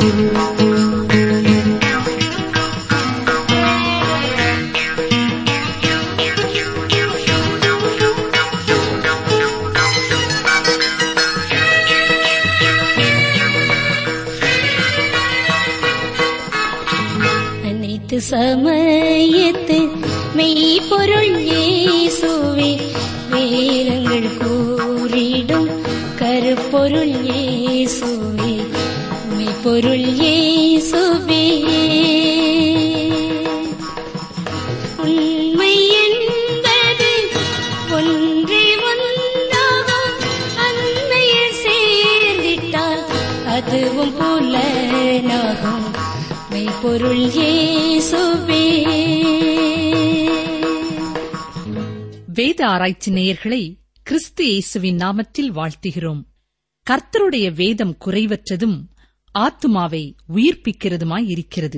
அனைத்து சமயத்து மெய்ப்பொருள் இயேசுவே வேதங்கள் கூறிடும் கருப்பொருள் இயேசுவே மெய்ப்பொருள் இயேசுவே உண்மை என்பது ஒன்றே ஒன்றாகும் அன்னையில் சேர்ந்திட்டால் அதுவும் புலனாகும் மெய்ப்பொருள் இயேசுவே வேத ஆராய்ச்சி நேயர்களை கிறிஸ்து இயேசுவின் நாமத்தில் வாழ்த்துகிறோம் கர்த்தருடைய வேதம் குறைவற்றதும் ஆத்துமாவை உயிர்ப்பிக்கிறதுமாய் இருக்கிறது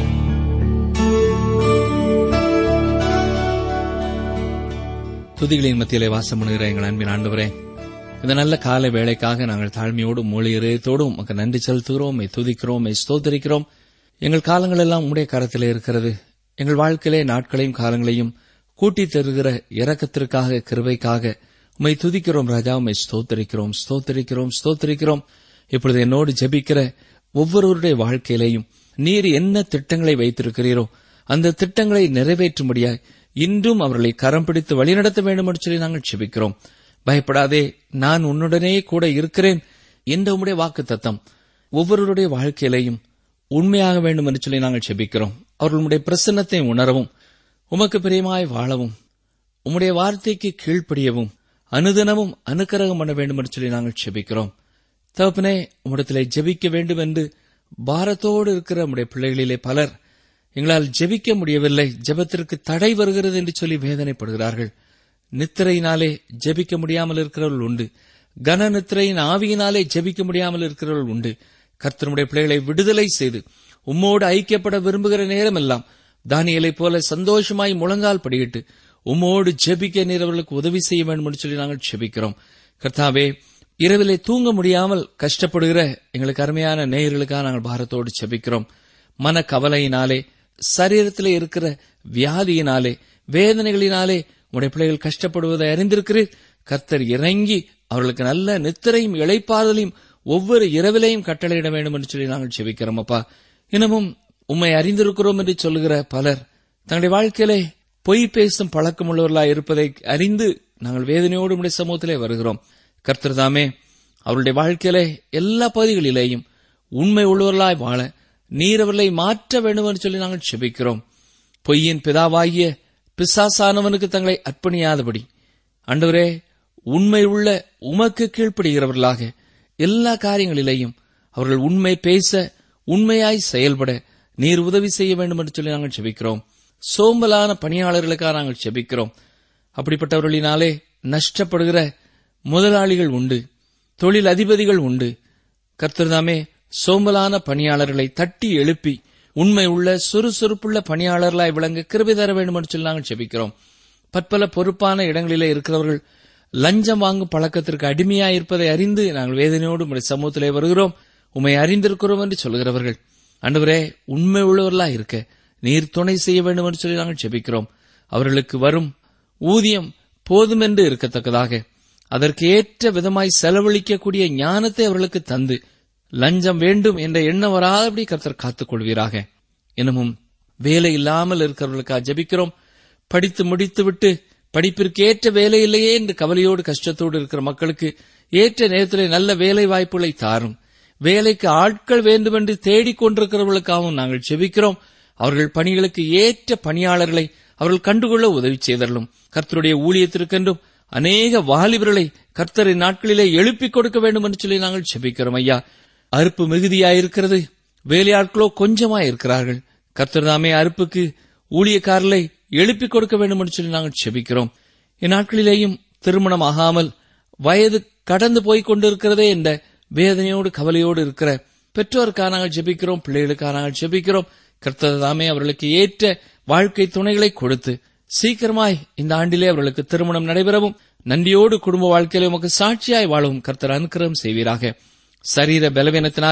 துதிகளின் மத்தியிலே வாசம் பண்ணுகிற எங்கள் அன்பின் ஆண்டவரே இந்த நல்ல காலை வேளைக்காக நாங்கள் தாழ்மையோடும் மொழி இதயத்தோடும் உமக்கு நன்றி செலுத்துகிறோம் உம்மை துதிக்கிறோம் உம்மை ஸ்தோத்தரிக்கிறோம் எங்கள் காலங்கள் எல்லாம் உடைய கரத்திலே இருக்கிறது எங்கள் வாழ்க்கையிலே நாட்களையும் காலங்களையும் கூட்டி தருகிற இரக்கத்திற்காக கிருபைக்காக உம்மை துதிக்கிறோம் ராஜா உம்மை ஸ்தோத்தரிக்கிறோம் ஸ்தோத்தரிக்கிறோம் ஸ்தோத்தரிக்கிறோம் இப்பொழுது என்னோடு ஜெபிக்கிற ஒவ்வொருவருடைய வாழ்க்கையிலேயும் நீர் என்ன திட்டங்களை வைத்திருக்கிறீரோ அந்த திட்டங்களை நிறைவேற்றும்படியாய் இன்றும் அவர்களை கரம் பிடித்து வழிநடத்த வேண்டும் என்று சொல்லி நாங்கள் செபிக்கிறோம் பயப்படாதே நான் உன்னுடனே கூட இருக்கிறேன் என்ற உம்முடைய வாக்கு தத்தம் ஒவ்வொருவருடைய வாழ்க்கையிலையும் உண்மையாக வேண்டும் என்று சொல்லி நாங்கள் செபிக்கிறோம் அவர்களுடைய பிரசன்னத்தை உணரவும் உமக்கு பிரியமாய் வாழவும் உம்முடைய வார்த்தைக்கு கீழ்ப்படியவும் அனுதினமும் அனுக்கிரகம் பண்ண வேண்டும் என்று சொல்லி நாங்கள் செபிக்கிறோம் தகப்பனே உம்மிடத்திலே ஜெபிக்க வேண்டும் என்று பாரத்தோடு இருக்கிற நம்முடைய பிள்ளைகளிலே பலர் எங்களால் ஜெபிக்க முடியவில்லை ஜெபத்திற்கு தடை வருகிறது என்று சொல்லி வேதனைப்படுகிறார்கள் நித்திரையினாலே ஜெபிக்க முடியாமல் இருக்கிறவர்கள் உண்டு கன நித்திரையின் ஆவியினாலே ஜெபிக்க முடியாமல் இருக்கிறவர்கள் உண்டு கர்த்தனுடைய பிள்ளைகளை விடுதலை செய்து உம்மோடு ஐக்கியப்பட விரும்புகிற நேரமெல்லாம் தானியலைப் போல சந்தோஷமாய் முழங்கால் படியிட்டு உம்மோடு ஜெபிக்க நீர் அவர்களுக்கு உதவி செய்ய வேண்டும் என்று சொல்லி நாங்கள் ஜெபிக்கிறோம் கர்த்தாவே இரவிலே தூங்க முடியாமல் கஷ்டப்படுகிற எங்களுக்கு அருமையான நேயர்களுக்காக நாங்கள் பாரத்தோடு ஜெபிக்கிறோம் மன கவலையினாலே சரீரத்திலே இருக்கிற வியாதியினாலே வேதனைகளினாலே உடைய பிள்ளைகள் கஷ்டப்படுவதை அறிந்திருக்கிறீர் கர்த்தர் இறங்கி அவர்களுக்கு நல்ல நித்திரையும் இளைப்பாறுதலையும் ஒவ்வொரு இரவிலையும் கட்டளையிட வேண்டும் என்று சொல்லி நாங்கள் செபிக்கிறோம் அப்பா இன்னமும் உம்மை அறிந்திருக்கிறோம் என்று சொல்லுகிற பலர் தங்களுடைய வாழ்க்கையிலே பொய் பேசும் பழக்கமுள்ளவர்களாய் இருப்பதை அறிந்து நாங்கள் வேதனையோடு உடைய சமூகத்திலே வருகிறோம் கர்த்தர் தாமே அவருடைய வாழ்க்கையிலே எல்லா பகுதிகளிலேயும் உண்மை உள்ளவர்களாய் வாழ நீர் அவர்களை மாற்ற வேண்டும் என்று சொல்லி நாங்கள் செபிக்கிறோம் பொய்யின் பிதாவாகிய பிசாசானவனுக்கு தங்களை அர்ப்பணியாதபடி அண்டவரே உண்மை உள்ள உமக்கு கீழ்ப்படுகிறவர்களாக எல்லா காரியங்களிலேயும் அவர்கள் உண்மை பேச உண்மையாய் செயல்பட நீர் உதவி செய்ய வேண்டும் என்று சொல்லி நாங்கள் செபிக்கிறோம் சோம்பலான பணியாளர்களுக்காக நாங்கள் செபிக்கிறோம் அப்படிப்பட்டவர்களினாலே நஷ்டப்படுகிற முதலாளிகள் உண்டு தொழில் அதிபதிகள் உண்டு கர்த்தர்தாமே சோம்பலான பணியாளர்களை தட்டி எழுப்பி உண்மை உள்ள சுறுசுறுப்புள்ள பணியாளர்களாய் விளங்க கிருபை தர வேண்டும் என்று சொல்லி நாங்கள் செபிக்கிறோம் பற்பல பொறுப்பான இடங்களிலே இருக்கிறவர்கள் லஞ்சம் வாங்கும் பழக்கத்திற்கு அடிமையாயிருப்பதை அறிந்து நாங்கள் வேதனையோடு உடைய சமூகத்திலே வருகிறோம் உம்மை அறிந்திருக்கிறோம் என்று சொல்கிறவர்கள் அன்றுவரே உண்மை உள்ளவர்களாய் இருக்க நீர் துணை செய்ய வேண்டும் என்று சொல்லி நாங்கள் செபிக்கிறோம் அவர்களுக்கு வரும் ஊதியம் போதுமென்று இருக்கத்தக்கதாக அதற்கு ஏற்ற விதமாய் செலவழிக்கக்கூடிய ஞானத்தை அவர்களுக்கு தந்து லஞ்சம் வேண்டும் என்ற எண்ணம் வராதபடி கர்த்தர் காத்துக் கொள்வீராக இன்னமும் வேலை இல்லாமல் இருக்கிறவர்களுக்காக ஜெபிக்கிறோம் படித்து முடித்துவிட்டு படிப்பிற்கு ஏற்ற வேலை இல்லையே என்று கவலையோடு கஷ்டத்தோடு இருக்கிற மக்களுக்கு ஏற்ற நேரத்திலே நல்ல வேலை வாய்ப்புகளை தாரும் வேலைக்கு ஆட்கள் வேண்டும் என்று தேடிக் கொண்டிருக்கிறவர்களுக்காகவும் நாங்கள் செபிக்கிறோம் அவர்கள் பணிகளுக்கு ஏற்ற பணியாளர்களை அவர்கள் கண்டுகொள்ள உதவி செய்தரலும் கர்த்தருடைய ஊழியத்திற்கென்றும் அநேக வாலிபர்களை கர்த்தரின் நாட்களிலே எழுப்பிக் கொடுக்க வேண்டும் என்று சொல்லி நாங்கள் செபிக்கிறோம் ஐயா அறுப்பு மிகுதியாயிருக்கிறது வேலையாட்களோ கொஞ்சமாயிருக்கிறார்கள் கர்த்தர் தாமே அறுப்புக்கு ஊழியக்காரர்களை எழுப்பிக் கொடுக்க வேண்டும் என்று சொல்லி நாங்கள் செபிக்கிறோம் இந்நாட்களிலேயும் திருமணம் ஆகாமல் வயது கடந்து போய்க் கொண்டிருக்கிறதே என்ற வேதனையோடு கவலையோடு இருக்கிற பெற்றோருக்காக நாங்கள் ஜெபிக்கிறோம் பிள்ளைகளுக்காக நாங்கள் ஜெபிக்கிறோம் கர்த்தர் தாமே அவர்களுக்கு ஏற்ற வாழ்க்கை துணைகளை கொடுத்து சீக்கிரமாய் இந்த ஆண்டிலே அவர்களுக்கு திருமணம் நடைபெறவும் நன்றியோடு குடும்ப வாழ்க்கையில உமக்கு சாட்சியாய் வாழவும் கர்த்தர் அனுக்கிரகம் செய்வீராக சரீர பலவீனத்தினாலே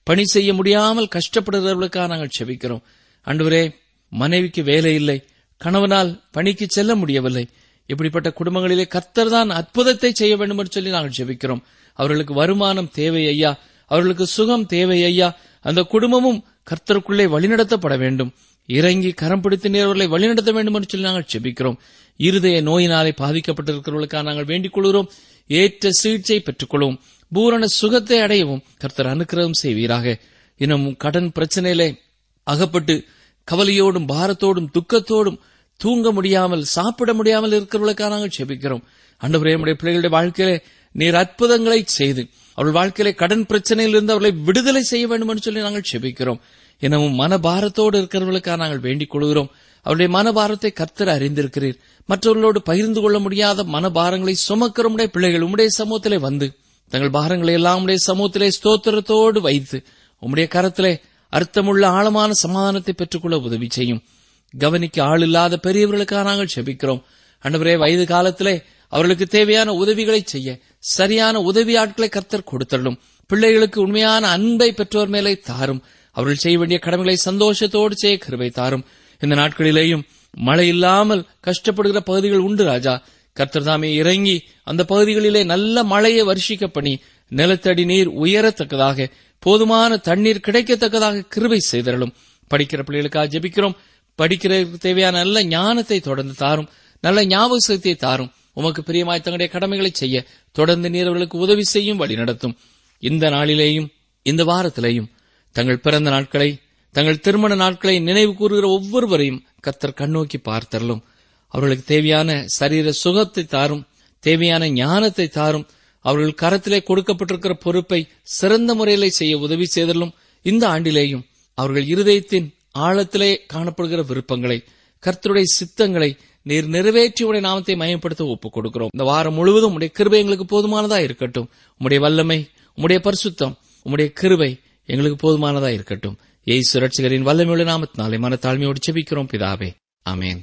பணி செய்ய முடியாமல் கஷ்டப்படுகிறவர்களுக்காக நாங்கள் செபிக்கிறோம் அன்றுவரே மனைவிக்கு வேலை இல்லை கணவனால் பணிக்கு செல்ல முடியவில்லை இப்படிப்பட்ட குடும்பங்களிலே கர்த்தர் தான் அற்புதத்தை செய்ய வேண்டும் என்று சொல்லி நாங்கள் ஜெபிக்கிறோம் அவர்களுக்கு வருமானம் தேவை ஐயா அவர்களுக்கு சுகம் தேவை ஐயா அந்த குடும்பமும் கர்த்தருக்குள்ளே வழிநடத்தப்பட வேண்டும் இறங்கி கரம் பிடித்து நேர்வர்களை வழிநடத்த வேண்டும் என்று சொல்லி நாங்கள் ஜெபிக்கிறோம் இருதய நோயினாலே பாதிக்கப்பட்டிருக்கிறவர்களுக்காக நாங்கள் வேண்டிக் கொள்கிறோம் ஏற்ற சிகிச்சை பெற்றுக்கொள்வோம் பூரண சுகத்தை அடையவும் கர்த்தர் அனுக்கிரகம் செய்வீராக இன்னும் கடன் பிரச்சனையிலே அகப்பட்டு கவலையோடும் பாரத்தோடும் துக்கத்தோடும் தூங்க முடியாமல் சாப்பிட முடியாமல் இருக்கிறவர்களுக்காக நாங்கள் செபிக்கிறோம் அன்றுவரே நம்முடைய பிள்ளைகளுடைய வாழ்க்கையிலே நீர் அற்புதங்களை செய்து அவர்கள் வாழ்க்கையிலே கடன் பிரச்சனையில் இருந்து அவர்களை விடுதலை செய்ய வேண்டும் என்று சொல்லி நாங்கள் செபிக்கிறோம் எனவும் மனபாரத்தோடு இருக்கிறவர்களுக்காக நாங்கள் வேண்டிக் கொள்கிறோம் அவருடைய மனபாரத்தை கர்த்தர் அறிந்திருக்கிறீர் மற்றவர்களோடு பகிர்ந்து கொள்ள முடியாத மனபாரங்களை சுமக்கிற உடைய பிள்ளைகள் உம்முடைய சமூகத்திலே வந்து தங்கள் பாரங்களை எல்லாம் உடைய சமூகத்திலே ஸ்தோத்திரத்தோடு வைத்து உம்முடைய கரத்திலே அர்த்தமுள்ள ஆழமான சமாதானத்தை பெற்றுக்கொள்ள உதவி செய்யும் கவனிக்க ஆள் இல்லாத பெரியவர்களுக்காக நாங்கள் செபிக்கிறோம் அன்றுவரே வயது காலத்திலே அவர்களுக்கு தேவையான உதவிகளை செய்ய சரியான உதவி ஆட்களை கர்த்தர் கொடுத்தள்ளும் பிள்ளைகளுக்கு உண்மையான அன்பை பெற்றோர் மேலே தாரும் அவர்கள் செய்ய வேண்டிய கடமைகளை சந்தோஷத்தோடு செய்ய கிருபை தாரும் இந்த நாட்களிலேயும் மழை இல்லாமல் கஷ்டப்படுகிற பகுதிகள் உண்டு ராஜா கர்த்தர் தாமே இறங்கி அந்த பகுதிகளிலே நல்ல மழையை வருஷிக்க பண்ணி நிலத்தடி நீர் உயரத்தக்கதாக போதுமான தண்ணீர் கிடைக்கத்தக்கதாக கிருபை செய்தரலும் படிக்கிற பிள்ளைகளுக்காக ஜெபிக்கிறோம் படிக்கிறதுக்கு தேவையான நல்ல ஞானத்தை தொடர்ந்து தாரும் நல்ல ஞாபக சக்தியை தாரும் உமக்கு பிரியமாய் தங்களுடைய கடமைகளை செய்ய தொடர்ந்து நீரவர்களுக்கு உதவி செய்யும் வழி நடத்தும் இந்த நாளிலேயும் இந்த வாரத்திலேயும் தங்கள் பிறந்த நாட்களை தங்கள் திருமண நாட்களை நினைவு கூறுகிற ஒவ்வொருவரையும் கத்தர் கண்ணோக்கி பார்த்தரலும் அவர்களுக்கு தேவையான சரீர சுகத்தை தாரும் தேவையான ஞானத்தை தாரும் அவர்கள் கரத்திலே கொடுக்கப்பட்டிருக்கிற பொறுப்பை சிறந்த முறையிலே செய்ய உதவி செய்தலும் இந்த ஆண்டிலேயும் அவர்கள் இருதயத்தின் ஆழத்திலே காணப்படுகிற விருப்பங்களை கர்த்தருடைய சித்தங்களை நீர் நிறைவேற்றி உடைய நாமத்தை மயப்படுத்த ஒப்புக் கொடுக்கிறோம் இந்த வாரம் முழுவதும் உடைய கிருபை எங்களுக்கு போதுமானதா இருக்கட்டும் உம்முடைய வல்லமை உம்முடைய பரிசுத்தம் உம்முடைய கிருபை எங்களுக்கு போதுமானதா இருக்கட்டும் ஏய் சுரட்சிகரின் வல்லமையுள்ள நாமத்தினாலே மன தாழ்மையோடு செபிக்கிறோம் பிதாவே ஆமேன்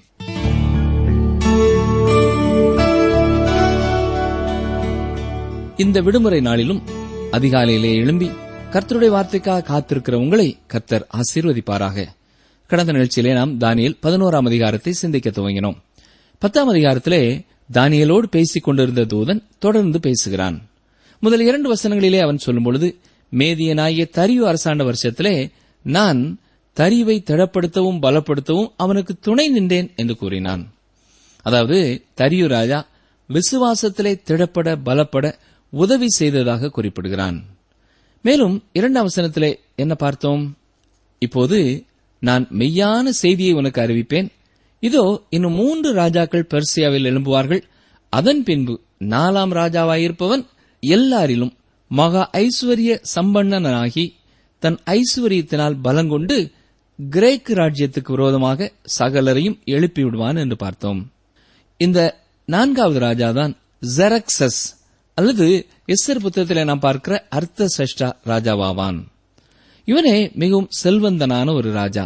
இந்த விடுமுறை நாளிலும் அதிகாலையிலே எழும்பி கர்த்தருடைய வார்த்தைக்காக காத்திருக்கிற உங்களை கர்த்தர் ஆசீர்வதிப்பாராக கடந்த நிகழ்ச்சியிலே நாம் தானியல் பதினோராம் அதிகாரத்தை சிந்திக்க துவங்கினோம் பத்தாம் அதிகாரத்திலே தானியலோடு பேசிக் கொண்டிருந்த தூதன் தொடர்ந்து பேசுகிறான் முதல் இரண்டு வசனங்களிலே அவன் சொல்லும் பொழுது மேதியனாகிய தரியு அரசாண்ட வருஷத்திலே நான் தரிவை திடப்படுத்தவும் பலப்படுத்தவும் அவனுக்கு துணை நின்றேன் என்று கூறினான் அதாவது தரியு ராஜா விசுவாசத்திலே திடப்பட பலப்பட உதவி செய்ததாக குறிப்பிடுகிறான் மேலும் இரண்டாம் வசனத்திலே என்ன பார்த்தோம் இப்போது நான் மெய்யான செய்தியை உனக்கு அறிவிப்பேன் இதோ இன்னும் மூன்று ராஜாக்கள் பெர்சியாவில் எழும்புவார்கள் அதன் பின்பு நாலாம் ராஜாவாயிருப்பவன் எல்லாரிலும் மகா ஐஸ்வர்ய சம்பன்னனாகி தன் ஐஸ்வர்யத்தினால் பலங்கொண்டு கிரேக்கு ராஜ்யத்துக்கு விரோதமாக சகலரையும் எழுப்பி விடுவான் என்று பார்த்தோம் இந்த நான்காவது ராஜாதான் ஜெரக்சஸ் அல்லது எஸ்ஸர் புத்தகத்தில் நாம் பார்க்கிற அர்த்த சஷ்டா ராஜாவாவான் இவனே மிகவும் செல்வந்தனான ஒரு ராஜா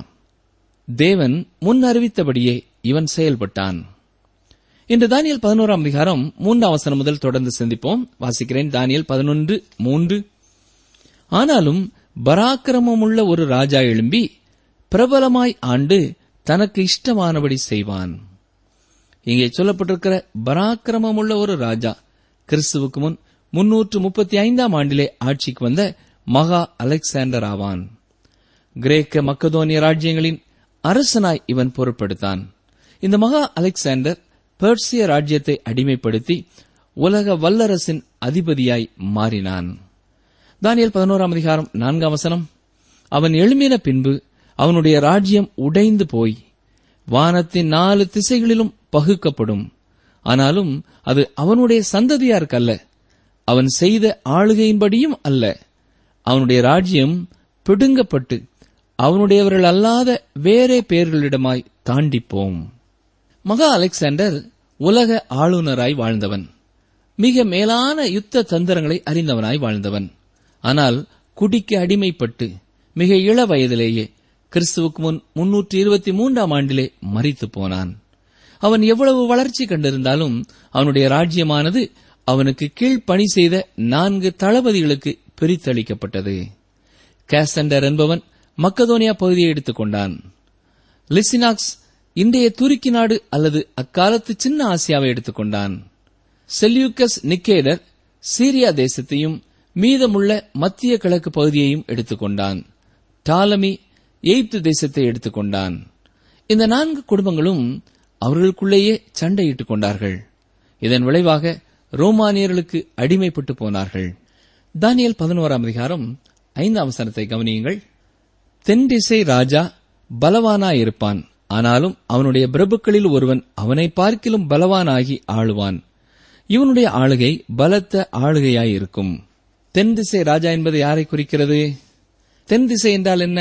தேவன் முன் அறிவித்தபடியே இவன் செயல்பட்டான் இன்று தானியல் பதினோராம் அதிகாரம் மூன்றாம் வசனம் முதல் தொடர்ந்து சிந்திப்போம் வாசிக்கிறேன் தானியல் பதினொன்று மூன்று ஆனாலும் பராக்கிரமமுள்ள ஒரு ராஜா எழும்பி பிரபலமாய் ஆண்டு தனக்கு இஷ்டமானபடி செய்வான் இங்கே சொல்லப்பட்டிருக்கிற பராக்கிரமமுள்ள ஒரு ராஜா கிறிஸ்துவுக்கு முன் முன்னூற்று முப்பத்தி ஐந்தாம் ஆண்டிலே ஆட்சிக்கு வந்த மகா அலெக்சாண்டர் ஆவான் கிரேக்க மக்கதோனிய ராஜ்யங்களின் அரசனாய் இவன் பொறுப்படுத்தான் இந்த மகா அலெக்சாண்டர் பெர்சிய ராஜ்யத்தை அடிமைப்படுத்தி உலக வல்லரசின் அதிபதியாய் மாறினான் தானியல் பதினோராம் அதிகாரம் நான்காம் வசனம் அவன் எழும்பின பின்பு அவனுடைய ராஜ்யம் உடைந்து போய் வானத்தின் நாலு திசைகளிலும் பகுக்கப்படும் ஆனாலும் அது அவனுடைய சந்ததியாருக்கல்ல அவன் செய்த ஆளுகையின்படியும் அல்ல அவனுடைய ராஜ்யம் பிடுங்கப்பட்டு அவனுடையவர்கள் அல்லாத வேறே பேர்களிடமாய் தாண்டிப்போம் மகா அலெக்சாண்டர் உலக ஆளுநராய் வாழ்ந்தவன் மிக மேலான யுத்த தந்திரங்களை அறிந்தவனாய் வாழ்ந்தவன் ஆனால் குடிக்கு அடிமைப்பட்டு மிக இள வயதிலேயே கிறிஸ்துவுக்கு முன் முன்னூற்றி இருபத்தி மூன்றாம் ஆண்டிலே மறித்து போனான் அவன் எவ்வளவு வளர்ச்சி கண்டிருந்தாலும் அவனுடைய ராஜ்யமானது அவனுக்கு கீழ் பணி செய்த நான்கு தளபதிகளுக்கு பிரித்தளிக்கப்பட்டது கேசண்டர் என்பவன் மக்கதோனியா பகுதியை எடுத்துக் கொண்டான் லிசினாக்ஸ் இன்றைய துருக்கி நாடு அல்லது அக்காலத்து சின்ன ஆசியாவை எடுத்துக்கொண்டான் செல்யூக்கஸ் நிக்கேடர் சீரியா தேசத்தையும் மீதமுள்ள மத்திய கிழக்கு பகுதியையும் எடுத்துக்கொண்டான் டாலமி எய்ப்து தேசத்தை எடுத்துக்கொண்டான் இந்த நான்கு குடும்பங்களும் அவர்களுக்குள்ளேயே சண்டையிட்டுக் கொண்டார்கள் இதன் விளைவாக ரோமானியர்களுக்கு அடிமைப்பட்டு போனார்கள் தானியல் பதினோராம் அதிகாரம் ஐந்தாம் வசனத்தை கவனியுங்கள் தென்திசை ராஜா பலவானாயிருப்பான் ஆனாலும் அவனுடைய பிரபுக்களில் ஒருவன் அவனை பார்க்கிலும் பலவானாகி ஆளுவான் இவனுடைய ஆளுகை பலத்த ஆளுகையாயிருக்கும் தென் திசை ராஜா என்பது யாரை குறிக்கிறது தென் திசை என்றால் என்ன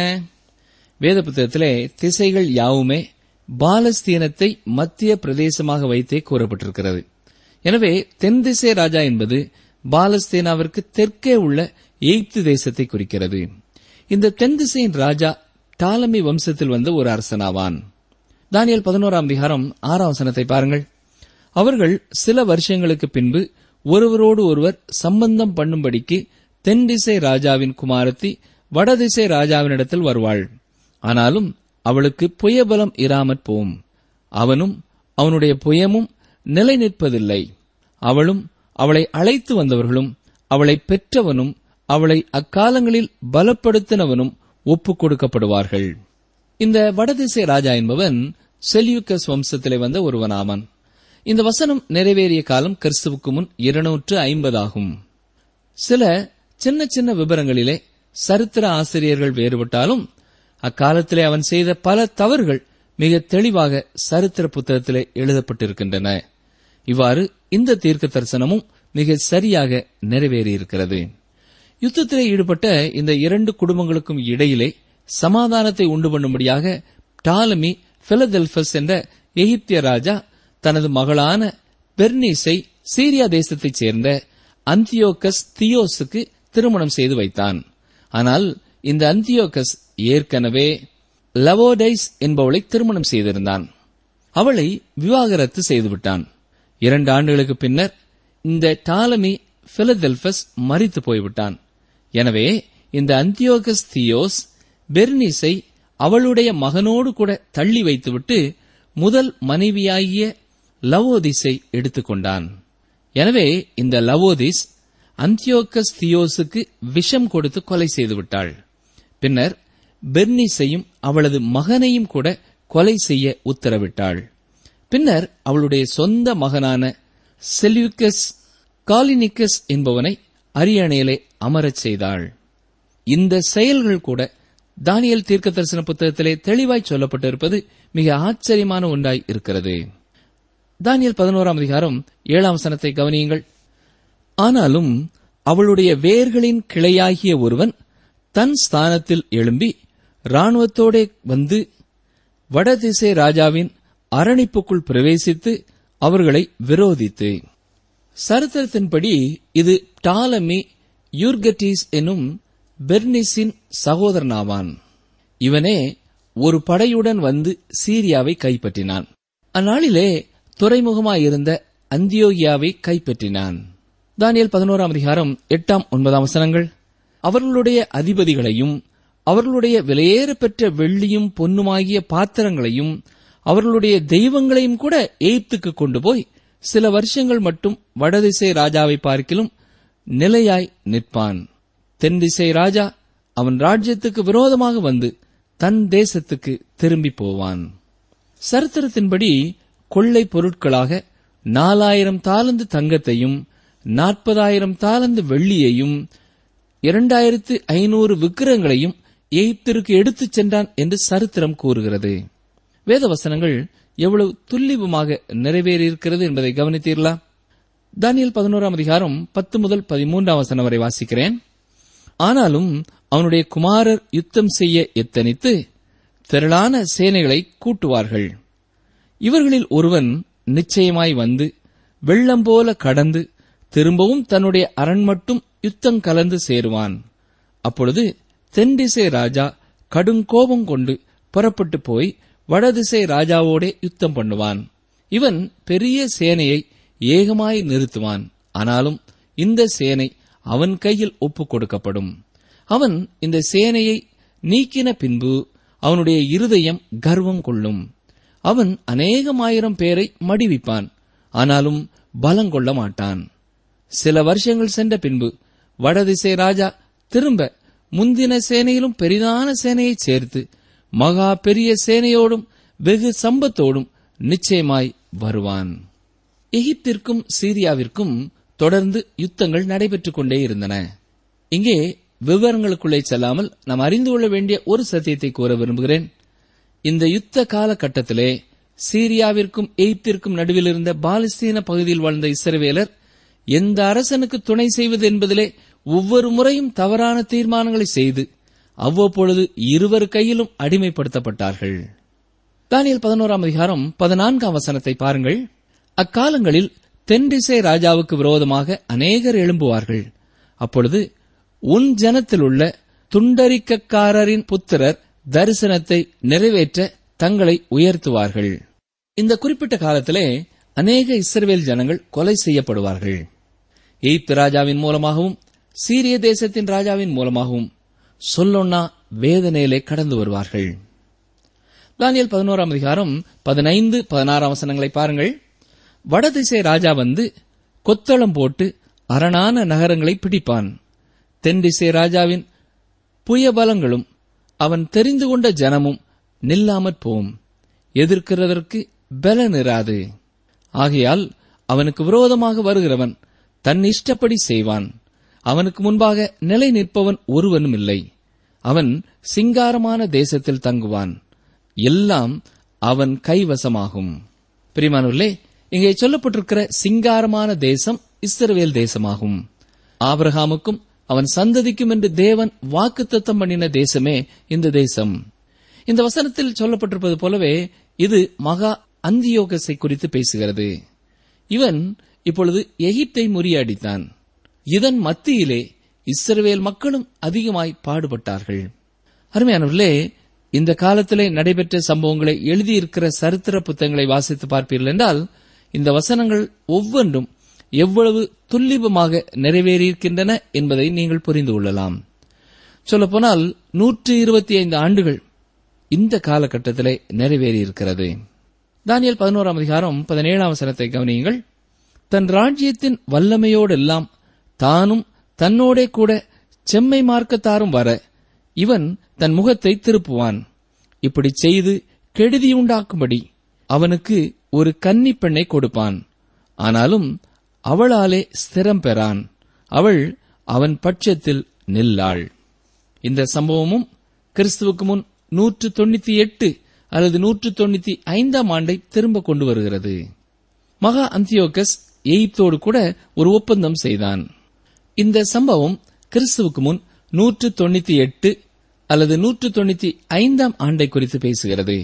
வேத புத்தகத்திலே திசைகள் யாவுமே பாலஸ்தீனத்தை மத்திய பிரதேசமாக வைத்தே கூறப்பட்டிருக்கிறது எனவே தென் திசை ராஜா என்பது பாலஸ்தீனாவிற்கு தெற்கே உள்ள எய்ப்து தேசத்தை குறிக்கிறது இந்த தென் திசையின் ராஜா டாலமி வம்சத்தில் வந்த ஒரு அரசனாவான் தானியல் பதினோராம் அதிகாரம் ஆறாம் வசனத்தை பாருங்கள் அவர்கள் சில வருஷங்களுக்கு பின்பு ஒருவரோடு ஒருவர் சம்பந்தம் பண்ணும்படிக்கு தென் திசை ராஜாவின் குமாரத்தி வடதிசை ராஜாவினிடத்தில் வருவாள் ஆனாலும் அவளுக்கு புயபலம் இராமற் போம் அவனும் அவனுடைய புயமும் நிலை நிற்பதில்லை அவளும் அவளை அழைத்து வந்தவர்களும் அவளை பெற்றவனும் அவளை அக்காலங்களில் பலப்படுத்தினவனும் ஒப்புக் கொடுக்கப்படுவார்கள் இந்த வடதிசை ராஜா என்பவன் செல்யூக்கஸ் வம்சத்திலே வந்த ஒருவனாமன் இந்த வசனம் நிறைவேறிய காலம் கிறிஸ்துவுக்கு முன் இருநூற்று ஐம்பதாகும் சில சின்ன சின்ன விவரங்களிலே சரித்திர ஆசிரியர்கள் வேறுபட்டாலும் அக்காலத்திலே அவன் செய்த பல தவறுகள் மிக தெளிவாக சரித்திர புத்தகத்திலே எழுதப்பட்டிருக்கின்றன இவ்வாறு இந்த தீர்க்க தரிசனமும் மிக சரியாக நிறைவேறியிருக்கிறது யுத்தத்திலே ஈடுபட்ட இந்த இரண்டு குடும்பங்களுக்கும் இடையிலே சமாதானத்தை உண்டு பண்ணும்படியாக டாலமி பிலதெல்பஸ் என்ற எகிப்திய ராஜா தனது மகளான பெர்னீஸை சீரியா தேசத்தைச் சேர்ந்த அந்தியோகஸ் தியோஸுக்கு திருமணம் செய்து வைத்தான் ஆனால் இந்த அந்தியோகஸ் ஏற்கனவே லவோடைஸ் என்பவளை திருமணம் செய்திருந்தான் அவளை விவாகரத்து செய்துவிட்டான் இரண்டு ஆண்டுகளுக்கு பின்னர் இந்த டாலமி பிலதெல்பஸ் மறித்து போய்விட்டான் எனவே இந்த அந்தியோகஸ் தியோஸ் பெர்னிஸை அவளுடைய மகனோடு கூட தள்ளி வைத்துவிட்டு முதல் மனைவியாகிய லவோதிஸை எடுத்துக்கொண்டான் எனவே இந்த லவோதிஸ் அந்தியோகஸ் தியோஸுக்கு விஷம் கொடுத்து கொலை செய்துவிட்டாள் பின்னர் பெர்னிஸையும் அவளது மகனையும் கூட கொலை செய்ய உத்தரவிட்டாள் பின்னர் அவளுடைய சொந்த மகனான செல்யூக்கஸ் காலினிக்கஸ் என்பவனை அரியணையிலே அமரச் செய்தாள் இந்த செயல்கள் கூட தானியல் தீர்க்க தரிசன புத்தகத்திலே தெளிவாய் சொல்லப்பட்டிருப்பது மிக ஆச்சரியமான ஒன்றாய் இருக்கிறது தானியல் பதினோராம் அதிகாரம் ஏழாம் சனத்தை கவனியுங்கள் ஆனாலும் அவளுடைய வேர்களின் கிளையாகிய ஒருவன் தன் ஸ்தானத்தில் எழும்பி இராணுவத்தோடே வந்து வடதிசை ராஜாவின் அரணிப்புக்குள் பிரவேசித்து அவர்களை விரோதித்து சரித்திரத்தின்படி இது டாலமி யூர்கட்டீஸ் எனும் பெர்னிஸின் சகோதரனாவான் இவனே ஒரு படையுடன் வந்து சீரியாவை கைப்பற்றினான் அந்நாளிலே துறைமுகமாயிருந்த அந்தியோகியாவை கைப்பற்றினான் தானியல் பதினோராம் அதிகாரம் எட்டாம் ஒன்பதாம் வசனங்கள் அவர்களுடைய அதிபதிகளையும் அவர்களுடைய விலையேற பெற்ற வெள்ளியும் பொன்னுமாகிய பாத்திரங்களையும் அவர்களுடைய தெய்வங்களையும் கூட எய்ப்துக்கு கொண்டு போய் சில வருஷங்கள் மட்டும் வடதிசை ராஜாவை பார்க்கிலும் நிலையாய் நிற்பான் தென் திசை ராஜா அவன் ராஜ்யத்துக்கு விரோதமாக வந்து தன் தேசத்துக்கு திரும்பி போவான் சரித்திரத்தின்படி கொள்ளை பொருட்களாக நாலாயிரம் தாலந்து தங்கத்தையும் நாற்பதாயிரம் தாலந்து வெள்ளியையும் இரண்டாயிரத்து ஐநூறு விக்கிரங்களையும் எய்ப்திற்கு எடுத்துச் சென்றான் என்று சரித்திரம் கூறுகிறது வேத வசனங்கள் எவ்வளவு துல்லிபமாக நிறைவேறியிருக்கிறது என்பதை கவனித்தீர்களா தானியல் பதினோராம் அதிகாரம் பத்து முதல் பதிமூன்றாம் வசனம் வரை வாசிக்கிறேன் ஆனாலும் அவனுடைய குமாரர் யுத்தம் செய்ய எத்தனித்து திரளான சேனைகளை கூட்டுவார்கள் இவர்களில் ஒருவன் நிச்சயமாய் வந்து வெள்ளம் போல கடந்து திரும்பவும் தன்னுடைய அரண் மட்டும் யுத்தம் கலந்து சேருவான் அப்பொழுது தென்திசை ராஜா கடுங்கோபம் கொண்டு புறப்பட்டு போய் வடதிசை ராஜாவோடே யுத்தம் பண்ணுவான் இவன் பெரிய சேனையை ஏகமாய் நிறுத்துவான் ஆனாலும் இந்த சேனை அவன் கையில் ஒப்புக் கொடுக்கப்படும் அவன் இந்த சேனையை நீக்கின பின்பு அவனுடைய இருதயம் கர்வம் கொள்ளும் அவன் அநேகமாயிரம் பேரை மடிவிப்பான் ஆனாலும் பலங்கொள்ள மாட்டான் சில வருஷங்கள் சென்ற பின்பு வடதிசை ராஜா திரும்ப முந்தின சேனையிலும் பெரிதான சேனையைச் சேர்த்து மகா பெரிய சேனையோடும் வெகு சம்பத்தோடும் நிச்சயமாய் வருவான் எகிப்திற்கும் சீரியாவிற்கும் தொடர்ந்து யுத்தங்கள் நடைபெற்றுக் கொண்டே இருந்தன இங்கே விவரங்களுக்குள்ளே செல்லாமல் நாம் அறிந்து கொள்ள வேண்டிய ஒரு சத்தியத்தை கூற விரும்புகிறேன் இந்த யுத்த காலகட்டத்திலே சீரியாவிற்கும் எகிப்திற்கும் நடுவில் இருந்த பாலஸ்தீன பகுதியில் வாழ்ந்த இஸ்ரவேலர் எந்த அரசனுக்கு துணை செய்வது என்பதிலே ஒவ்வொரு முறையும் தவறான தீர்மானங்களை செய்து அவ்வப்பொழுது இருவர் கையிலும் அடிமைப்படுத்தப்பட்டார்கள் தானியல் பதினோராம் அதிகாரம் பதினான்காம் வசனத்தை பாருங்கள் அக்காலங்களில் தென்திசை ராஜாவுக்கு விரோதமாக அநேகர் எழும்புவார்கள் அப்பொழுது உன் ஜனத்திலுள்ள துண்டரிக்கக்காரரின் புத்திரர் தரிசனத்தை நிறைவேற்ற தங்களை உயர்த்துவார்கள் இந்த குறிப்பிட்ட காலத்திலே அநேக இஸ்ரவேல் ஜனங்கள் கொலை செய்யப்படுவார்கள் எய்ப்து ராஜாவின் மூலமாகவும் சீரிய தேசத்தின் ராஜாவின் மூலமாகவும் சொல்லொன்னா வேதனையிலே கடந்து வருவார்கள் தானியல் பதினோராம் அதிகாரம் பதினைந்து பதினாறாம் வசனங்களை பாருங்கள் வடதிசை ராஜா வந்து கொத்தளம் போட்டு அரணான நகரங்களை பிடிப்பான் தென்திசை ராஜாவின் புயபலங்களும் அவன் தெரிந்து கொண்ட ஜனமும் நில்லாமற் போம் எதிர்க்கிறதற்கு பலன் இராது ஆகையால் அவனுக்கு விரோதமாக வருகிறவன் தன் இஷ்டப்படி செய்வான் அவனுக்கு முன்பாக நிலை நிற்பவன் ஒருவனும் இல்லை அவன் சிங்காரமான தேசத்தில் தங்குவான் எல்லாம் அவன் கைவசமாகும் பிரிமானூர்களே இங்கே சொல்லப்பட்டிருக்கிற சிங்காரமான தேசம் இஸ்ரவேல் தேசமாகும் ஆபிரகாமுக்கும் அவன் சந்ததிக்கும் என்று தேவன் வாக்குத்தத்தம் பண்ணின தேசமே இந்த தேசம் இந்த வசனத்தில் சொல்லப்பட்டிருப்பது போலவே இது மகா அந்தியோகஸை குறித்து பேசுகிறது இவன் இப்பொழுது எகிப்தை முறியடித்தான் இதன் மத்தியிலே இஸ்ரவேல் மக்களும் அதிகமாய் பாடுபட்டார்கள் அருமையானவர்களே இந்த காலத்திலே நடைபெற்ற சம்பவங்களை எழுதியிருக்கிற சரித்திர புத்தகங்களை வாசித்து பார்ப்பீர்கள் என்றால் இந்த வசனங்கள் ஒவ்வொன்றும் எவ்வளவு துல்லிபமாக நிறைவேறியிருக்கின்றன என்பதை நீங்கள் புரிந்து கொள்ளலாம் சொல்லப்போனால் நூற்று இருபத்தி ஐந்து ஆண்டுகள் இந்த காலகட்டத்திலே நிறைவேறியிருக்கிறது தானியல் பதினோராம் அதிகாரம் பதினேழாம் வசனத்தை கவனியுங்கள் தன் ராஜ்யத்தின் வல்லமையோடெல்லாம் தானும் தன்னோடே கூட செம்மை மார்க்கத்தாரும் வர இவன் தன் முகத்தை திருப்புவான் இப்படி செய்து கெடுதியுண்டாக்கும்படி அவனுக்கு ஒரு கன்னி பெண்ணை கொடுப்பான் ஆனாலும் அவளாலே ஸ்திரம் பெறான் அவள் அவன் பட்சத்தில் நில்லாள் இந்த சம்பவமும் கிறிஸ்துவுக்கு முன் நூற்று தொண்ணூத்தி எட்டு அல்லது நூற்று தொண்ணூத்தி ஐந்தாம் ஆண்டை திரும்ப கொண்டு வருகிறது மகா அந்தியோகஸ் எகிப்தோடு கூட ஒரு ஒப்பந்தம் செய்தான் இந்த சம்பவம் கிறிஸ்துவுக்கு முன் நூற்று தொண்ணூத்தி எட்டு அல்லது நூற்று தொண்ணூத்தி ஐந்தாம் ஆண்டை குறித்து பேசுகிறது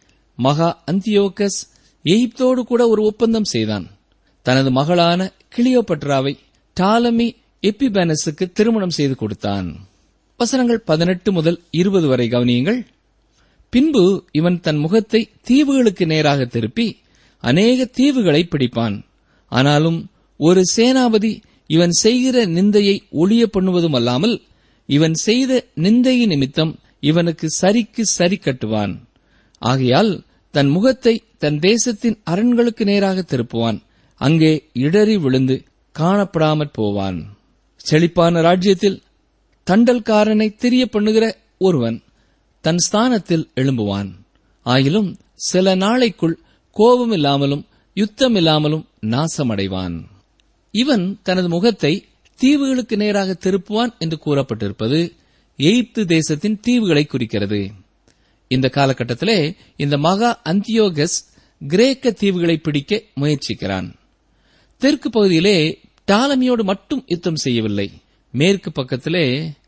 மகா அந்தியோகஸ் எகிப்தோடு கூட ஒரு ஒப்பந்தம் செய்தான் தனது மகளான கிளியோபட்ராவை டாலமி எப்பிபேனஸுக்கு திருமணம் செய்து கொடுத்தான் வசனங்கள் பதினெட்டு முதல் இருபது வரை கவனியுங்கள் பின்பு இவன் தன் முகத்தை தீவுகளுக்கு நேராக திருப்பி அநேக தீவுகளை பிடிப்பான் ஆனாலும் ஒரு சேனாபதி இவன் செய்கிற நிந்தையை ஒளிய பண்ணுவதும் அல்லாமல் இவன் செய்த நிந்தையின் நிமித்தம் இவனுக்கு சரிக்கு சரி கட்டுவான் ஆகையால் தன் முகத்தை தன் தேசத்தின் அரண்களுக்கு நேராக திருப்புவான் அங்கே இடறி விழுந்து காணப்படாமற் போவான் செழிப்பான ராஜ்யத்தில் தண்டல்காரனை தெரிய பண்ணுகிற ஒருவன் தன் ஸ்தானத்தில் எழும்புவான் ஆயிலும் சில நாளைக்குள் கோபமில்லாமலும் யுத்தமில்லாமலும் நாசமடைவான் இவன் தனது முகத்தை தீவுகளுக்கு நேராக திருப்புவான் என்று கூறப்பட்டிருப்பது எகிப்து தேசத்தின் தீவுகளை குறிக்கிறது இந்த காலகட்டத்திலே இந்த மகா அந்தியோகஸ் கிரேக்க தீவுகளை பிடிக்க முயற்சிக்கிறான் தெற்கு பகுதியிலே டாலமியோடு மட்டும் யுத்தம் செய்யவில்லை மேற்கு பக்கத்திலே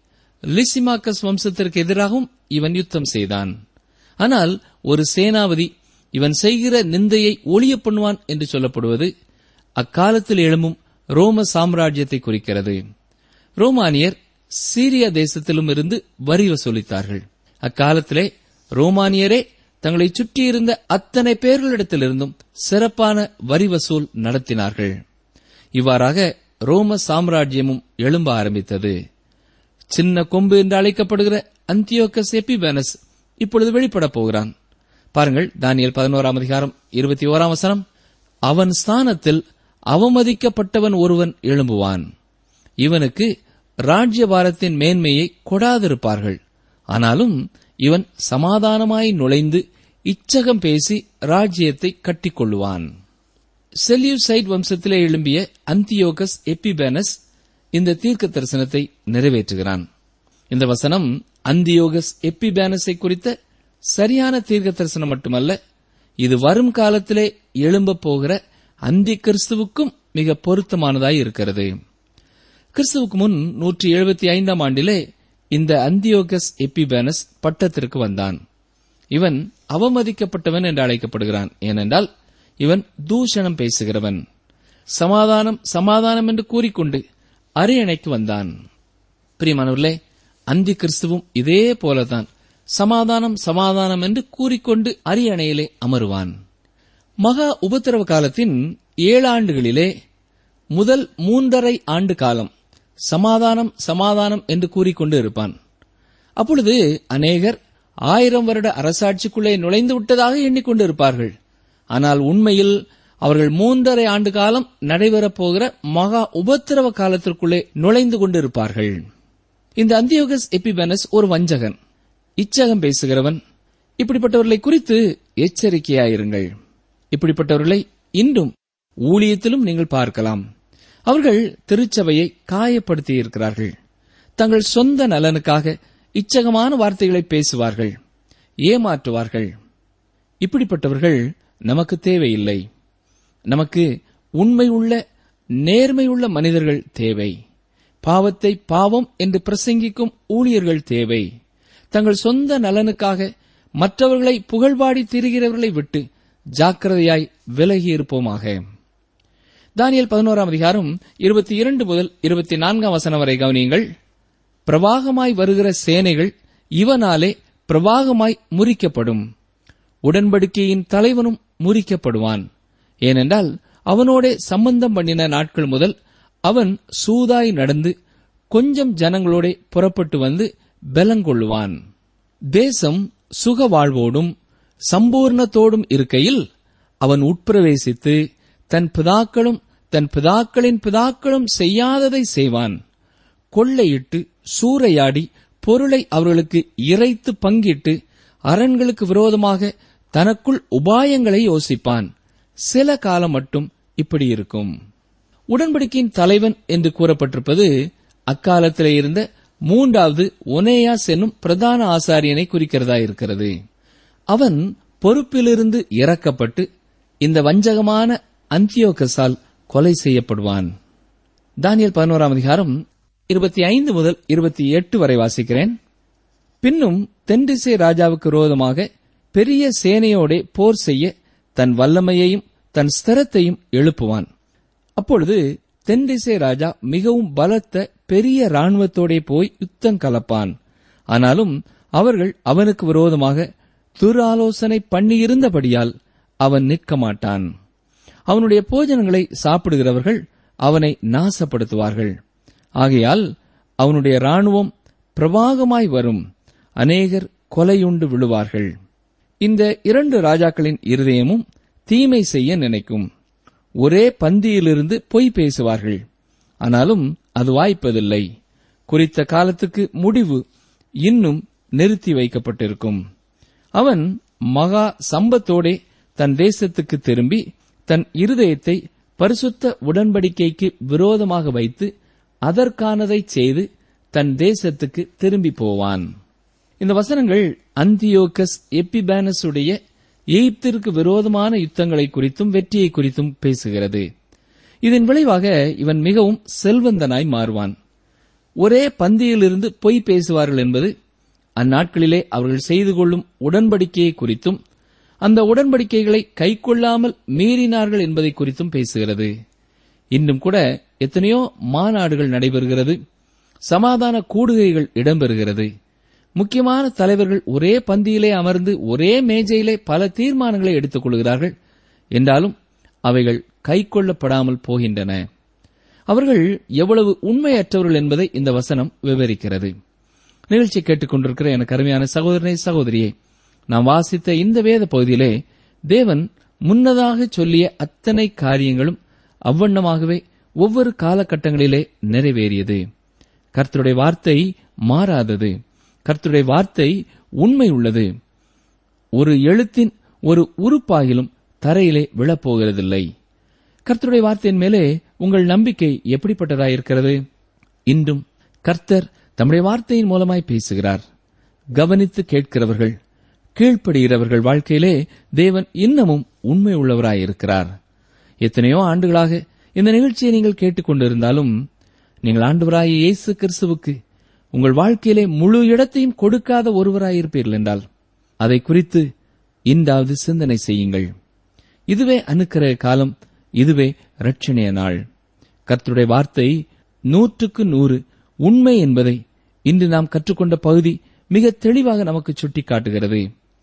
லிசிமாக்கஸ் வம்சத்திற்கு எதிராகவும் இவன் யுத்தம் செய்தான் ஆனால் ஒரு சேனாபதி இவன் செய்கிற நிந்தையை ஒளிய பண்ணுவான் என்று சொல்லப்படுவது அக்காலத்தில் எழும்பும் ரோம சாம்ராஜ்யத்தை குறிக்கிறது ரோமானியர் சீரியா தேசத்திலும் இருந்து வரி வசூலித்தார்கள் அக்காலத்திலே ரோமானியரே தங்களை சுற்றியிருந்த அத்தனை பேர்களிடத்திலிருந்தும் சிறப்பான வரி வசூல் நடத்தினார்கள் இவ்வாறாக ரோம சாம்ராஜ்யமும் எழும்ப ஆரம்பித்தது சின்ன கொம்பு என்று அழைக்கப்படுகிற அந்தியோக்கஸ் எபிபேனஸ் இப்பொழுது வெளிப்படப் போகிறான் பாருங்கள் தானியல் பதினோராம் அதிகாரம் இருபத்தி ஓராம் வசனம் அவன் ஸ்தானத்தில் அவமதிக்கப்பட்டவன் ஒருவன் எழும்புவான் இவனுக்கு ராஜ்யபாரத்தின் மேன்மையை கொடாதிருப்பார்கள் ஆனாலும் இவன் சமாதானமாய் நுழைந்து இச்சகம் பேசி ராஜ்யத்தை கட்டிக்கொள்ளுவான் செல்யூசைட் வம்சத்திலே எழும்பிய அந்தியோகஸ் எப்பிபேனஸ் இந்த தீர்க்க தரிசனத்தை நிறைவேற்றுகிறான் இந்த வசனம் அந்தியோகஸ் எப்பிபேனஸை குறித்த சரியான தீர்க்க தரிசனம் மட்டுமல்ல இது வரும் காலத்திலே எழும்பப் போகிற அந்தி கிறிஸ்துவுக்கும் மிக பொருத்தமானதாய் இருக்கிறது கிறிஸ்துவுக்கு முன் நூற்றி எழுபத்தி ஐந்தாம் ஆண்டிலே இந்த அந்தியோகஸ் எப்பிபேனஸ் பட்டத்திற்கு வந்தான் இவன் அவமதிக்கப்பட்டவன் என்று அழைக்கப்படுகிறான் ஏனென்றால் இவன் தூஷணம் பேசுகிறவன் சமாதானம் சமாதானம் என்று கூறிக்கொண்டு அரியணைக்கு வந்தான் பிரியமானவர்களே அந்தி கிறிஸ்துவும் இதே போலதான் சமாதானம் சமாதானம் என்று கூறிக்கொண்டு அரியணையிலே அமருவான் மகா உபத்திரவ காலத்தின் ஏழு ஆண்டுகளிலே முதல் மூன்றரை ஆண்டு காலம் சமாதானம் சமாதானம் என்று கூறிக்கொண்டு இருப்பான் அப்பொழுது அநேகர் ஆயிரம் வருட அரசாட்சிக்குள்ளே நுழைந்து விட்டதாக எண்ணிக்கொண்டு இருப்பார்கள் ஆனால் உண்மையில் அவர்கள் மூன்றரை ஆண்டு காலம் நடைபெறப் போகிற மகா உபத்திரவ காலத்திற்குள்ளே நுழைந்து கொண்டிருப்பார்கள் இந்த அந்தியோகஸ் எபிபனஸ் ஒரு வஞ்சகன் இச்சகம் பேசுகிறவன் இப்படிப்பட்டவர்களை குறித்து எச்சரிக்கையாயிருங்கள் இப்படிப்பட்டவர்களை இன்றும் ஊழியத்திலும் நீங்கள் பார்க்கலாம் அவர்கள் திருச்சபையை காயப்படுத்தி இருக்கிறார்கள் தங்கள் சொந்த நலனுக்காக இச்சகமான வார்த்தைகளை பேசுவார்கள் ஏமாற்றுவார்கள் இப்படிப்பட்டவர்கள் நமக்கு தேவையில்லை நமக்கு உண்மை உள்ள நேர்மையுள்ள மனிதர்கள் தேவை பாவத்தை பாவம் என்று பிரசங்கிக்கும் ஊழியர்கள் தேவை தங்கள் சொந்த நலனுக்காக மற்றவர்களை புகழ்பாடி திரிகிறவர்களை விட்டு ஜாக்கிரதையாய் விலகி இருப்போமாக தானியல் பதினோராம் அதிகாரம் இருபத்தி இரண்டு முதல் இருபத்தி நான்காம் வசனம் வரை கவனியுங்கள் பிரவாகமாய் வருகிற சேனைகள் இவனாலே பிரவாகமாய் முறிக்கப்படும் உடன்படிக்கையின் தலைவனும் முறிக்கப்படுவான் ஏனென்றால் அவனோடே சம்பந்தம் பண்ணின நாட்கள் முதல் அவன் சூதாய் நடந்து கொஞ்சம் ஜனங்களோட புறப்பட்டு வந்து பலங்கொள்ளுவான் தேசம் சுக வாழ்வோடும் சம்பூர்ணத்தோடும் இருக்கையில் அவன் உட்பிரவேசித்து தன் பிதாக்களும் தன் பிதாக்களின் பிதாக்களும் செய்யாததை செய்வான் கொள்ளையிட்டு சூறையாடி பொருளை அவர்களுக்கு இறைத்து பங்கிட்டு அரண்களுக்கு விரோதமாக தனக்குள் உபாயங்களை யோசிப்பான் சில காலம் மட்டும் இப்படி இருக்கும் உடன்படிக்கையின் தலைவன் என்று கூறப்பட்டிருப்பது அக்காலத்திலே இருந்த மூன்றாவது ஒனேயாஸ் என்னும் பிரதான ஆசாரியனை குறிக்கிறதா இருக்கிறது அவன் பொறுப்பிலிருந்து இறக்கப்பட்டு இந்த வஞ்சகமான அந்தியோகஸால் கொலை செய்யப்படுவான் தானியல் பதினோராம் அதிகாரம் இருபத்தி ஐந்து முதல் இருபத்தி எட்டு வரை வாசிக்கிறேன் பின்னும் தென்டிசை ராஜாவுக்கு விரோதமாக பெரிய சேனையோடே போர் செய்ய தன் வல்லமையையும் தன் ஸ்திரத்தையும் எழுப்புவான் அப்பொழுது தென்டிசை ராஜா மிகவும் பலத்த பெரிய இராணுவத்தோடே போய் யுத்தம் கலப்பான் ஆனாலும் அவர்கள் அவனுக்கு விரோதமாக துராலோசனை பண்ணியிருந்தபடியால் அவன் நிற்க மாட்டான் அவனுடைய போஜனங்களை சாப்பிடுகிறவர்கள் அவனை நாசப்படுத்துவார்கள் ஆகையால் அவனுடைய இராணுவம் பிரவாகமாய் வரும் அநேகர் கொலையுண்டு விழுவார்கள் இந்த இரண்டு ராஜாக்களின் இருதயமும் தீமை செய்ய நினைக்கும் ஒரே பந்தியிலிருந்து பொய் பேசுவார்கள் ஆனாலும் அது வாய்ப்பதில்லை குறித்த காலத்துக்கு முடிவு இன்னும் நிறுத்தி வைக்கப்பட்டிருக்கும் அவன் மகா சம்பத்தோடே தன் தேசத்துக்கு திரும்பி தன் இருதயத்தை பரிசுத்த உடன்படிக்கைக்கு விரோதமாக வைத்து அதற்கானதை செய்து தன் தேசத்துக்கு திரும்பி போவான் இந்த வசனங்கள் அந்தியோகஸ் எப்பிபேனஸுடைய எகிப்திற்கு விரோதமான யுத்தங்களை குறித்தும் வெற்றியை குறித்தும் பேசுகிறது இதன் விளைவாக இவன் மிகவும் செல்வந்தனாய் மாறுவான் ஒரே பந்தியிலிருந்து பொய் பேசுவார்கள் என்பது அந்நாட்களிலே அவர்கள் செய்து கொள்ளும் உடன்படிக்கையை குறித்தும் அந்த உடன்படிக்கைகளை கைக்கொள்ளாமல் மீறினார்கள் என்பதை குறித்தும் பேசுகிறது இன்னும் கூட எத்தனையோ மாநாடுகள் நடைபெறுகிறது சமாதான கூடுகைகள் இடம்பெறுகிறது முக்கியமான தலைவர்கள் ஒரே பந்தியிலே அமர்ந்து ஒரே மேஜையிலே பல தீர்மானங்களை எடுத்துக் கொள்கிறார்கள் என்றாலும் அவைகள் கைக்கொள்ளப்படாமல் போகின்றன அவர்கள் எவ்வளவு உண்மையற்றவர்கள் என்பதை இந்த வசனம் விவரிக்கிறது நிகழ்ச்சி கேட்டுக்கொண்டிருக்கிற எனக்கு அருமையான சகோதரனை சகோதரியே நாம் வாசித்த இந்த வேத பகுதியிலே தேவன் முன்னதாக சொல்லிய அத்தனை காரியங்களும் அவ்வண்ணமாகவே ஒவ்வொரு காலகட்டங்களிலே நிறைவேறியது கர்த்தருடைய வார்த்தை மாறாதது கர்த்தருடைய வார்த்தை உண்மை உள்ளது ஒரு எழுத்தின் ஒரு உறுப்பாகிலும் தரையிலே விழப்போகிறதில்லை கர்த்தருடைய வார்த்தையின் மேலே உங்கள் நம்பிக்கை எப்படிப்பட்டதாயிருக்கிறது இன்றும் கர்த்தர் தம்முடைய வார்த்தையின் மூலமாய் பேசுகிறார் கவனித்து கேட்கிறவர்கள் கீழ்ப்படுகிறவர்கள் வாழ்க்கையிலே தேவன் இன்னமும் உண்மை உள்ளவராயிருக்கிறார் எத்தனையோ ஆண்டுகளாக இந்த நிகழ்ச்சியை நீங்கள் கேட்டுக்கொண்டிருந்தாலும் நீங்கள் ஆண்டவராய இயேசு கிறிஸ்துவுக்கு உங்கள் வாழ்க்கையிலே முழு இடத்தையும் கொடுக்காத ஒருவராயிருப்பீர்கள் என்றால் அதை குறித்து இன்றாவது சிந்தனை செய்யுங்கள் இதுவே அனுக்கிற காலம் இதுவே ரட்சணிய நாள் கர்த்தருடைய வார்த்தை நூற்றுக்கு நூறு உண்மை என்பதை இன்று நாம் கற்றுக்கொண்ட பகுதி மிக தெளிவாக நமக்கு சுட்டிக்காட்டுகிறது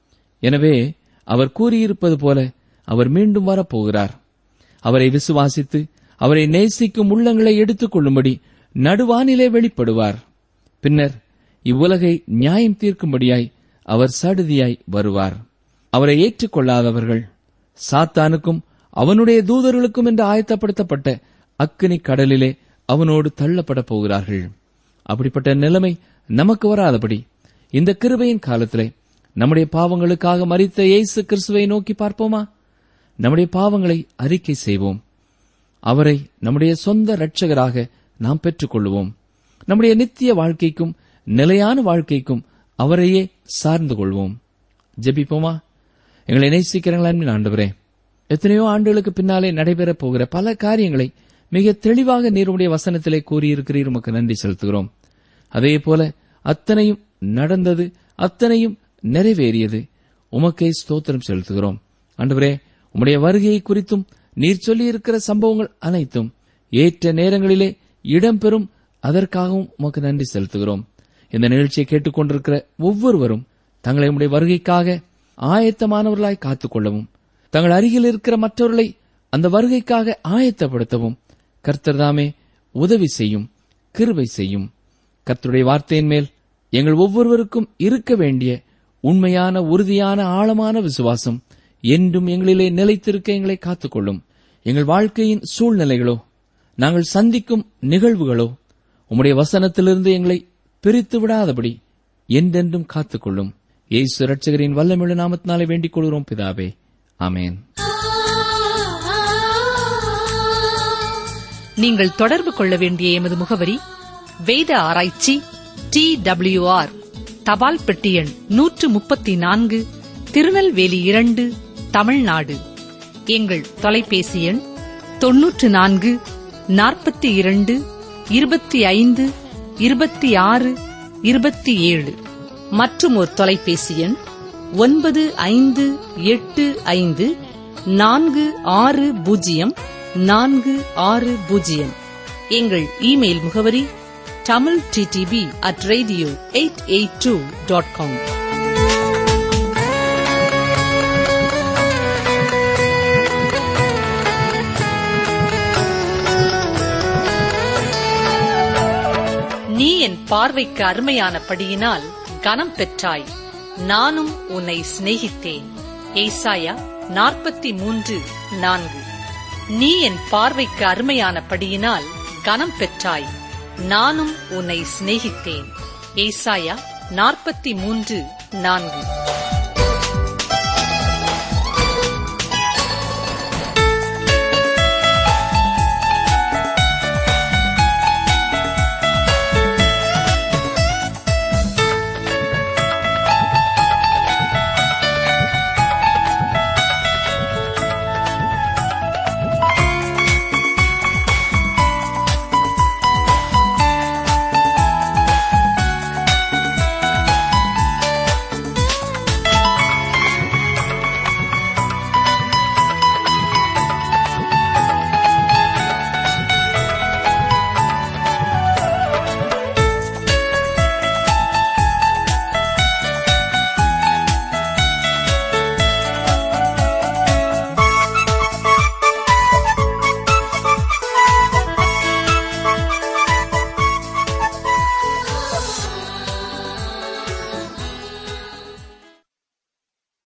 எனவே அவர் கூறியிருப்பது போல அவர் மீண்டும் வரப்போகிறார் அவரை விசுவாசித்து அவரை நேசிக்கும் உள்ளங்களை எடுத்துக் கொள்ளும்படி நடுவானிலே வெளிப்படுவார் பின்னர் இவ்வுலகை நியாயம் தீர்க்கும்படியாய் அவர் சடுதியாய் வருவார் அவரை ஏற்றுக்கொள்ளாதவர்கள் சாத்தானுக்கும் அவனுடைய தூதர்களுக்கும் என்று ஆயத்தப்படுத்தப்பட்ட அக்கினி கடலிலே அவனோடு தள்ளப்பட போகிறார்கள் அப்படிப்பட்ட நிலைமை நமக்கு வராதபடி இந்த கிருபையின் காலத்திலே நம்முடைய பாவங்களுக்காக மறித்த இயேசு கிறிஸ்துவை நோக்கி பார்ப்போமா நம்முடைய பாவங்களை அறிக்கை செய்வோம் அவரை நம்முடைய சொந்த இரட்சகராக நாம் பெற்றுக்கொள்வோம் நம்முடைய நித்திய வாழ்க்கைக்கும் நிலையான வாழ்க்கைக்கும் அவரையே சார்ந்து கொள்வோம் ஜெபிப்போமா எங்களை நேசிக்கிறீங்களா அன்பின் ஆண்டவரே எத்தனையோ ஆண்டுகளுக்கு பின்னாலே நடைபெறப் போகிற பல காரியங்களை மிக தெளிவாக நீருடைய வசனத்திலே கூறியிருக்கிறீர் உமக்கு நன்றி செலுத்துகிறோம் அதே போல அத்தனையும் நடந்தது அத்தனையும் நிறைவேறியது உமக்கே ஸ்தோத்திரம் செலுத்துகிறோம் ஆண்டவரே உம்முடைய வருகையை குறித்தும் நீர் சொல்லியிருக்கிற சம்பவங்கள் அனைத்தும் ஏற்ற நேரங்களிலே இடம்பெறும் அதற்காகவும் உமக்கு நன்றி செலுத்துகிறோம் இந்த நிகழ்ச்சியை கேட்டுக்கொண்டிருக்கிற ஒவ்வொருவரும் தங்களை உம்முடைய வருகைக்காக ஆயத்தமானவர்களாய் காத்துக்கொள்ளவும் தங்கள் அருகில் இருக்கிற மற்றவர்களை அந்த வருகைக்காக ஆயத்தப்படுத்தவும் கர்த்தர் தாமே உதவி செய்யும் கிருபை செய்யும் கர்த்தருடைய வார்த்தையின் மேல் எங்கள் ஒவ்வொருவருக்கும் இருக்க வேண்டிய உண்மையான உறுதியான ஆழமான விசுவாசம் என்றும் எங்களிலே நிலைத்திருக்க எங்களை காத்துக்கொள்ளும் எங்கள் வாழ்க்கையின் சூழ்நிலைகளோ நாங்கள் சந்திக்கும் நிகழ்வுகளோ உம்முடைய வசனத்திலிருந்து எங்களை பிரித்து விடாதபடி என்றென்றும் காத்துக்கொள்ளும் இயேசு ரட்சகரின் வல்லமிழ நாமத்தினாலே வேண்டிக் கொள்கிறோம் பிதாவே ஆமேன் நீங்கள் தொடர்பு கொள்ள வேண்டிய எமது முகவரி வேத ஆராய்ச்சி டி ஆர் தபால் பெட்டி எண் நூற்று முப்பத்தி நான்கு திருநெல்வேலி இரண்டு தமிழ்நாடு எங்கள் தொலைபேசி எண் தொன்னூற்று நான்கு நாற்பத்தி இரண்டு இருபத்தி ஐந்து இருபத்தி ஆறு இருபத்தி ஏழு மற்றும் ஒரு தொலைபேசி எண் ஒன்பது ஐந்து எட்டு ஐந்து நான்கு ஆறு பூஜ்ஜியம் நான்கு ஆறு பூஜ்ஜியம் எங்கள் இமெயில் முகவரி Tamil D T P at radio eight eight two dot com நீ என் பார்வைக்கு அருமையானபடியினால் கனம் பெற்றாய் நானும் உன்னை சிநேகித்தேன் ஏசாயா நாற்பத்தி மூன்று நான்கு நீ என் பார்வைக்கு அருமையானபடியினால் கனம் பெற்றாய் நானும் உன்னை சிநேகித்தேன் ஏசாயா நாற்பத்தி மூன்று நான்கு